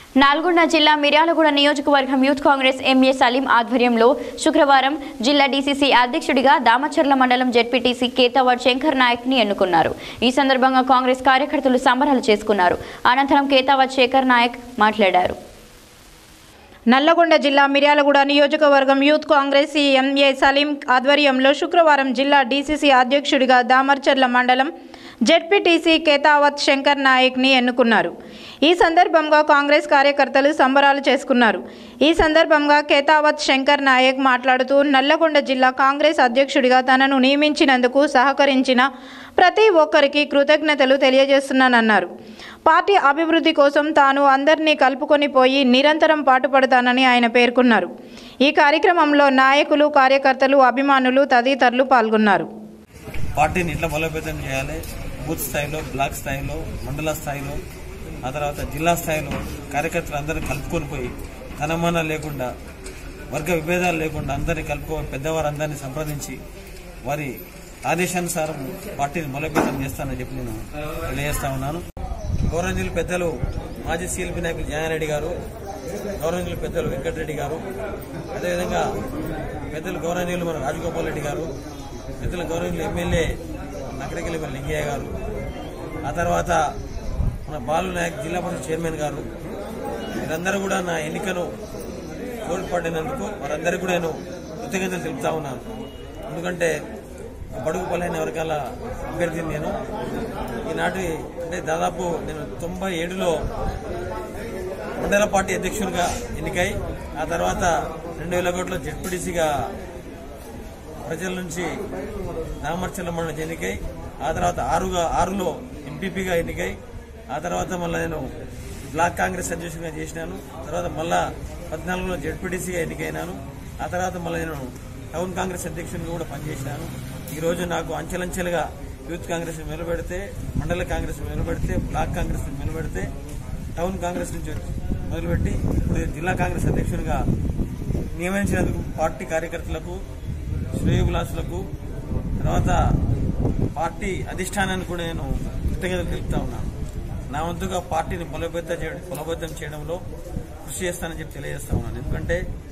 నల్గొండ జిల్లా మిర్యాలగూడ నియోజకవర్గం youth Congress MA Salim ఆధ్వర్యంలో శుక్రవారం జిల్లా డీసీసీ అధ్యక్షుడిగా దామచర్ల మండలం జెడ్పీటీసీ కేతావాడ్ శంకర్ నాయక్ ని ఎన్నుకున్నారు ఈ సందర్భంగా కాంగ్రెస్ కార్యకర్తలు సంబరాలు చేసుకున్నారు అనంతరం కేతావాడ్ శేఖర్ నాయక్ మాట్లాడారు నల్లగొండ జిల్లా మిర్యాలగూడ నియోజకవర్గం యూత్ కాంగ్రెస్ ఎంఏ సలీం ఆధ్వర్యంలో శుక్రవారం జిల్లా డీసీసీ అధ్యక్షుడిగా దామర్చర్ల మండలం జెడ్పీటీసీ కేతావత్ శంకర్ నాయక్ని ఎన్నుకున్నారు ఈ సందర్భంగా కాంగ్రెస్ కార్యకర్తలు సంబరాలు చేసుకున్నారు ఈ సందర్భంగా కేతావత్ శంకర్ నాయక్ మాట్లాడుతూ నల్లగొండ జిల్లా కాంగ్రెస్ అధ్యక్షుడిగా తనను నియమించినందుకు సహకరించిన ప్రతి ఒక్కరికి కృతజ్ఞతలు తెలియజేస్తున్నానన్నారు పార్టీ అభివృద్ధి కోసం తాను అందరినీ కలుపుకొని పోయి నిరంతరం పాటుపడతానని ఆయన పేర్కొన్నారు ఈ కార్యక్రమంలో నాయకులు కార్యకర్తలు అభిమానులు తదితరులు పాల్గొన్నారు పార్టీని ఇట్లా బలోపేతం చేయాలి బూత్ స్థాయిలో బ్లాక్ స్థాయిలో మండల స్థాయిలో ఆ తర్వాత జిల్లా స్థాయిలో కార్యకర్తలు అందరినీ కలుపుకొని పోయి తనమాన లేకుండా వర్గ విభేదాలు లేకుండా అందరినీ కలుపుకొని పెద్దవారు అందరినీ సంప్రదించి వారి ఆదేశానుసారం పార్టీని బలోపేతం చేస్తానని చెప్పి నేను తెలియజేస్తా ఉన్నాను గౌరవనీయులు పెద్దలు మాజీ సీఎల్పీ నాయకులు జయారెడ్డి గారు గౌరవనీయులు పెద్దలు వెంకటరెడ్డి గారు అదేవిధంగా పెద్దలు గౌరవనీయులు మన రాజగోపాల్ రెడ్డి గారు పెద్దల గౌరవనీయులు ఎమ్మెల్యే నకరికెల్లి మన లింగయ్య గారు ఆ తర్వాత మన బాలు నాయక్ జిల్లా పరిషత్ చైర్మన్ గారు వీరందరూ కూడా నా ఎన్నికను తోడ్పడినందుకు వారందరికీ కూడా నేను కృతజ్ఞతలు తెలుపుతా ఉన్నాను ఎందుకంటే ఒక బడుగు బలైన వర్గాల అభ్యర్థిని నేను ఈనాటి అంటే దాదాపు నేను తొంభై ఏడులో మండల పార్టీ అధ్యక్షుడిగా ఎన్నికై ఆ తర్వాత రెండు వేల ఒకటిలో జెడ్పీటీసీగా ప్రజల నుంచి నామర్చల మండలం ఎన్నికై ఆ తర్వాత ఆరుగా ఆరులో ఎంపీపీగా ఎన్నికై ఆ తర్వాత మళ్ళీ నేను బ్లాక్ కాంగ్రెస్ అధ్యక్షుడిగా చేసినాను తర్వాత మళ్ళా పద్నాలుగులో జెడ్పీటీసీగా ఎన్నికైనాను ఆ తర్వాత మళ్ళీ నేను టౌన్ కాంగ్రెస్ అధ్యక్షుడిగా కూడా పనిచేసినాను ఈ రోజు నాకు అంచెలంచెలుగా యూత్ కాంగ్రెస్ నిలబెడితే మండల కాంగ్రెస్ నిలబెడితే బ్లాక్ కాంగ్రెస్ నిలబెడితే టౌన్ కాంగ్రెస్ నుంచి మొదలుపెట్టి ఇప్పుడు జిల్లా కాంగ్రెస్ అధ్యక్షుడిగా నియమించినందుకు పార్టీ కార్యకర్తలకు శ్రేయోభిలాషులకు తర్వాత పార్టీ అధిష్టానాన్ని కూడా నేను కృతజ్ఞతలు తెలుపుతా ఉన్నాను నా వంతుగా పార్టీని బలోపేతం చేయడం బలోపేతం చేయడంలో కృషి చేస్తానని చెప్పి తెలియజేస్తా ఉన్నాను ఎందుకంటే